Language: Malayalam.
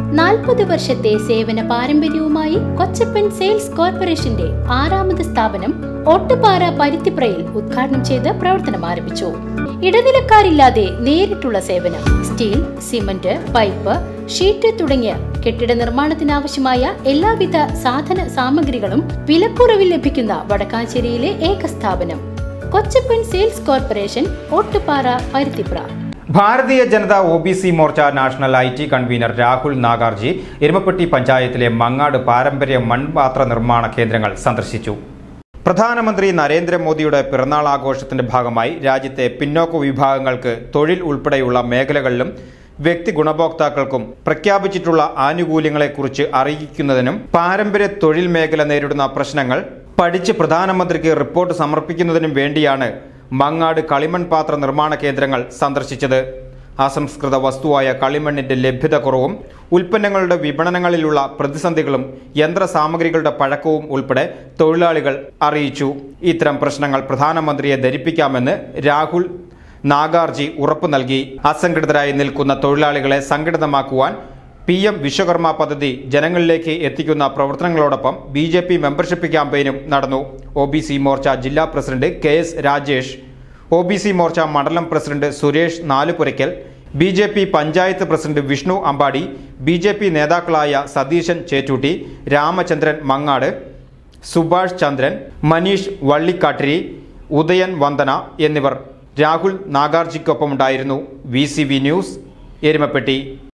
നാൽപ്പത് വർഷത്തെ സേവന പാരമ്പര്യവുമായി കൊച്ചപ്പൻ സെയിൽസ് കോർപ്പറേഷന്റെ ആറാമത് സ്ഥാപനം ഒട്ടുപാറ പരുത്തിപ്രയിൽ ഉദ്ഘാടനം ചെയ്ത് പ്രവർത്തനം ആരംഭിച്ചു ഇടനിലക്കാരില്ലാതെ നേരിട്ടുള്ള സേവനം സ്റ്റീൽ സിമന്റ് പൈപ്പ് ഷീറ്റ് തുടങ്ങിയ കെട്ടിട നിർമ്മാണത്തിനാവശ്യമായ എല്ലാവിധ സാധന സാമഗ്രികളും വിലക്കുറവിൽ ലഭിക്കുന്ന വടക്കാഞ്ചേരിയിലെ ഏക സ്ഥാപനം Kochappan sales corporation Ottupara Paruthipra Bharatiya Janata O B C Morcha national I T convener Rahul Nagarji Erumapetty പഞ്ചായത്തിലെ മങ്ങാട് പാരമ്പര്യ മൺപാത്ര നിർമ്മാണ കേന്ദ്രങ്ങൾ സന്ദർശിച്ചു പ്രധാനമന്ത്രി നരേന്ദ്രമോദിയുടെ പിറന്നാൾ ആഘോഷത്തിന്റെ ഭാഗമായി രാജ്യത്തെ പിന്നോക്ക വിഭാഗങ്ങൾക്ക് തൊഴിൽ ഉൾപ്പെടെയുള്ള മേഖലകളിലും വ്യക്തി ഗുണഭോക്താക്കൾക്കും പ്രഖ്യാപിച്ചിട്ടുള്ള ആനുകൂല്യങ്ങളെക്കുറിച്ച് അറിയിക്കുന്നതിനും പാരമ്പര്യ തൊഴിൽ മേഖല നേരിടുന്ന പ്രശ്നങ്ങൾ പഠിച്ച് പ്രധാനമന്ത്രിക്ക് റിപ്പോർട്ട് സമർപ്പിക്കുന്നതിനും വേണ്ടിയാണ് മങ്ങാട് കളിമൺ പാത്ര നിർമ്മാണ കേന്ദ്രങ്ങൾ സന്ദർശിച്ചത് അസംസ്കൃത വസ്തുവായ കളിമണ്ണിന്റെ ലഭ്യത കുറവും ഉൽപ്പന്നങ്ങളുടെ വിപണനങ്ങളിലുള്ള പ്രതിസന്ധികളും യന്ത്ര സാമഗ്രികളുടെ പഴക്കവും ഉൾപ്പെടെ തൊഴിലാളികൾ അറിയിച്ചു ഇത്തരം പ്രശ്നങ്ങൾ പ്രധാനമന്ത്രിയെ ധരിപ്പിക്കാമെന്ന് രാഹുൽ നാഗാർജി ഉറപ്പു നൽകി അസംഘടിതരായി നിൽക്കുന്ന തൊഴിലാളികളെ സംഘടിതമാക്കുവാൻ പി എം വിശ്വകർമ്മ പദ്ധതി ജനങ്ങളിലേക്ക് എത്തിക്കുന്ന പ്രവർത്തനങ്ങളോടൊപ്പം ബി ജെ പി മെമ്പർഷിപ്പ് ക്യാമ്പയിനും നടന്നു ഒ ബി സി മോർച്ച ജില്ലാ president K S Rajesh O B C Morcha മണ്ഡലം president Suresh Nalupurakkal B J P panchayat president Vishnu Ambadi B J P നേതാക്കളായ സതീശൻ ചേറ്റൂട്ടി രാമചന്ദ്രൻ മങ്ങാട് സുഭാഷ് ചന്ദ്രൻ മനീഷ് വള്ളിക്കാട്ടിരി ഉദയൻ വന്ദന എന്നിവർ രാഹുൽ നാഗാർജിക്കൊപ്പമുണ്ടായിരുന്നു V C V news Erumapetty